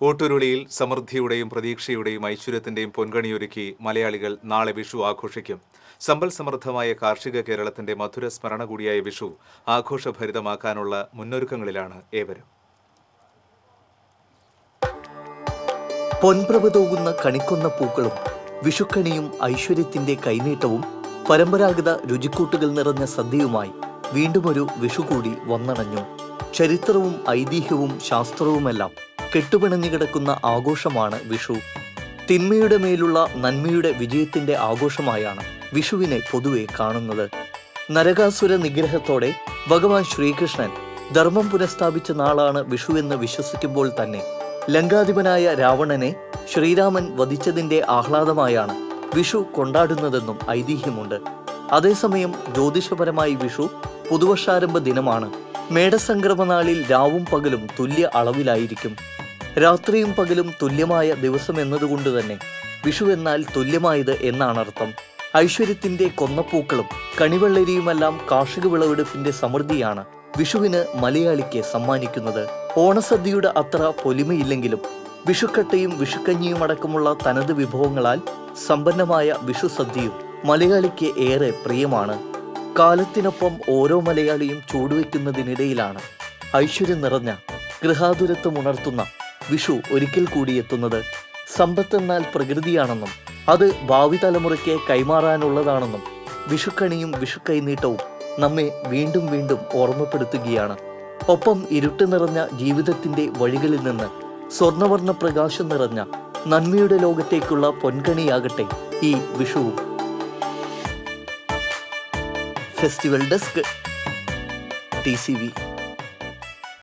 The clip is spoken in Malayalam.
ഊട്ടുരുളിയിൽ സമൃദ്ധിയുടെയും പ്രതീക്ഷയുടെയും ഐശ്വര്യത്തിന്റെയും പൊൻകണിയൊരുക്കി മലയാളികൾ നാളെ വിഷു ആഘോഷിക്കും സമ്പൽ സമൃദ്ധമായ കാർഷിക കേരളത്തിന്റെ മധുര സ്മരണ കൂടിയായ വിഷു ആഘോഷഭരിതമാക്കാനുള്ള മുന്നൊരുക്കങ്ങളിലാണ് ഏവരും പൊൻപ്രഭ തൂകുന്ന കണിക്കൊന്ന പൂക്കളും വിഷുക്കണിയും ഐശ്വര്യത്തിന്റെ കൈനീട്ടവും പരമ്പരാഗത രുചിക്കൂട്ടുകൾ നിറഞ്ഞ സദ്യയുമായി വീണ്ടും ഒരു വിഷു കൂടി വന്നണഞ്ഞു ചരിത്രവും ഐതിഹ്യവും ശാസ്ത്രവുമെല്ലാം കെട്ടുപിണഞ്ഞു കിടക്കുന്ന ആഘോഷമാണ് വിഷു തിന്മയുടെ മേലുള്ള നന്മയുടെ വിജയത്തിന്റെ ആഘോഷമായാണ് വിഷുവിനെ പൊതുവെ കാണുന്നത് നരകാസുര നിഗ്രഹത്തോടെ ഭഗവാൻ ശ്രീകൃഷ്ണൻ ധർമ്മം പുനഃസ്ഥാപിച്ച നാളാണ് വിഷു എന്ന് വിശ്വസിക്കുമ്പോൾ തന്നെ ലങ്കാധിപനായ രാവണനെ ശ്രീരാമൻ വധിച്ചതിന്റെ ആഹ്ലാദമായാണ് വിഷു കൊണ്ടാടുന്നതെന്നും ഐതിഹ്യമുണ്ട് അതേസമയം ജ്യോതിഷപരമായി വിഷു പുതുവർഷാരംഭ ദിനമാണ് മേടസംക്രമ നാളിൽ രാവും പകലും തുല്യ അളവിലായിരിക്കും രാത്രിയും പകലും തുല്യമായ ദിവസം എന്നതുകൊണ്ട് തന്നെ വിഷു എന്നാൽ തുല്യമായത് എന്നാണ് അർത്ഥം ഐശ്വര്യത്തിന്റെ കൊന്നപ്പൂക്കളും കണിവെള്ളരിയുമെല്ലാം കാർഷിക വിളവെടുപ്പിന്റെ സമൃദ്ധിയാണ് വിഷുവിന് മലയാളിക്ക് സമ്മാനിക്കുന്നത് ഓണസദ്യയുടെ അത്ര പൊലിമയില്ലെങ്കിലും വിഷുക്കട്ടയും വിഷുക്കഞ്ഞിയും അടക്കമുള്ള തനത് വിഭവങ്ങളാൽ സമ്പന്നമായ വിഷു സദ്യയും മലയാളിക്ക് ഏറെ പ്രിയമാണ് കാലത്തിനൊപ്പം ഓരോ മലയാളിയും ചൂടുവെക്കുന്നതിനിടയിലാണ് ഐശ്വര്യം നിറഞ്ഞ ഗൃഹാതുരത്വം ഉണർത്തുന്ന വിഷു ഒരിക്കൽ കൂടി എത്തുന്നത് സമ്പത്തെന്നാൽ പ്രകൃതിയാണെന്നും അത് ഭാവി തലമുറയ്ക്ക് കൈമാറാനുള്ളതാണെന്നും വിഷുക്കണിയും വിഷുക്കൈനീട്ടവും നമ്മെ വീണ്ടും വീണ്ടും ഓർമ്മപ്പെടുത്തുകയാണ് ഒപ്പം ഇരുട്ട് നിറഞ്ഞ ജീവിതത്തിന്റെ വഴികളിൽ നിന്ന് സ്വർണവർണ്ണ പ്രകാശം നിറഞ്ഞ നന്മയുടെ ലോകത്തേക്കുള്ള പൊൻകണിയാകട്ടെ ഈ വിഷുവും festival desk T C V